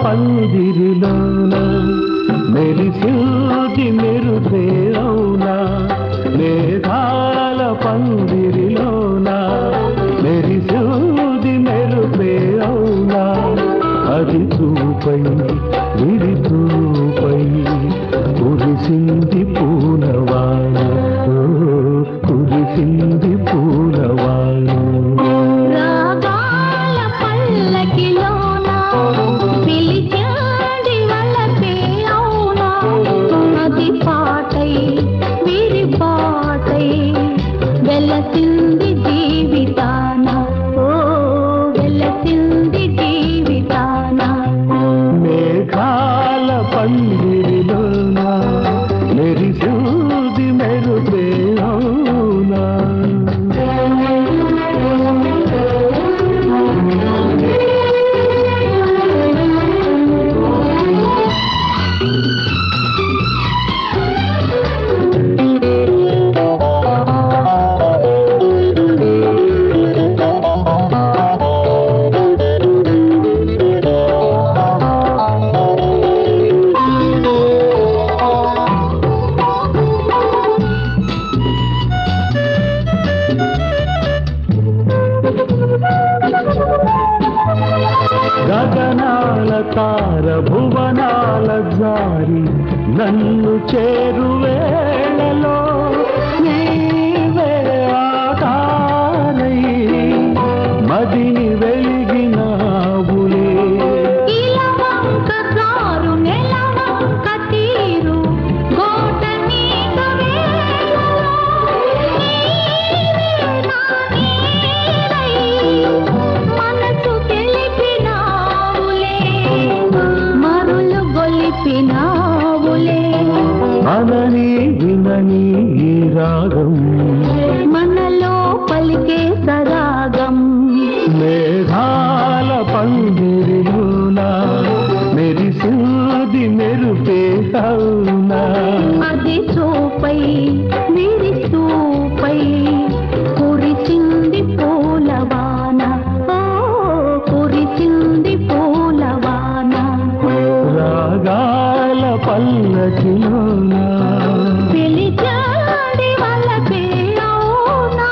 పందిరిలోన మెరిసిల్ది మెరుపే అవునా మేఘాల పందిరిలోన మెరిసిల్ది మెరుపే అవునా అది చూపై విడి చూపై కురిసింది పూలవాన ఓ, కురిసింది పూలవాన రాగాల పల్లకిలోన పిలిచాడి వలపే అవునా అది పాటై విరి పాటై వెలసింది జీవితాన ఓ వెలసింది జీవితాన మేఘాల పందిరిలోన మెరిసూది మెరుపే అవునా గగనాల తార భువనాల జారి నన్ను చేరువేళలో నీవే ఆకారై మదిని వెలిగినావులే ఇలవంక జారు నెలవంక తీరు గోట నీక వేళలో నీవే నా నీరై మనసు తెలిపినావులే మరులు గొలిపినావులే అనని వినని ఈ రాగం మనలో పలికే సరాగం మేఘాల పందిరిలోన మెరిసూది మెరుపే అవునా అది చూపై విరి చూపై కురిసింది పూలవాన ఓ కురిసింది పూలవాన రాగాల పల్లకిలోన పిలిచాడి వలపే అవునా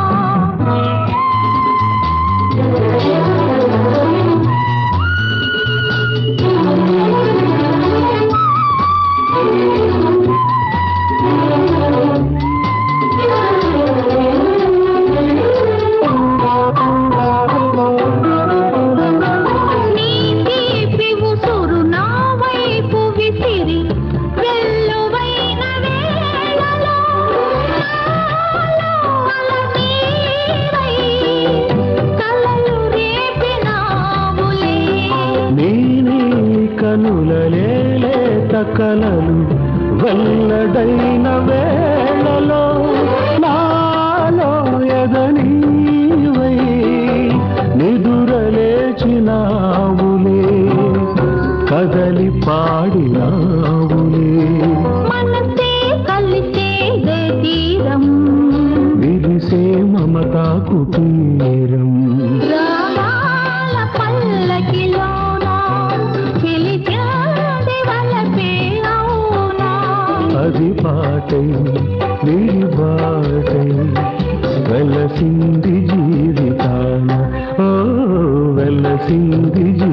నీ తీపి ఉసురు నా వైపు విసిరి వెల్లువైన వేళలో నాలో అలనీవై కలలు రేపినావులే నీని కనులలేలే తకలలు వెల్లడైన వేళలో నాలో ఎదనీవై నిదురలేచినావులే కదలి పాడినావులే మనసే కలిసేదే తీరం విరిసే మమతా కుటీరం రాగాల పల్లకిలోన పిలిచాడి వలపే అవునా అది పాటై విడి బాటై వెలసింది జీవితాన ఓ వెలసింది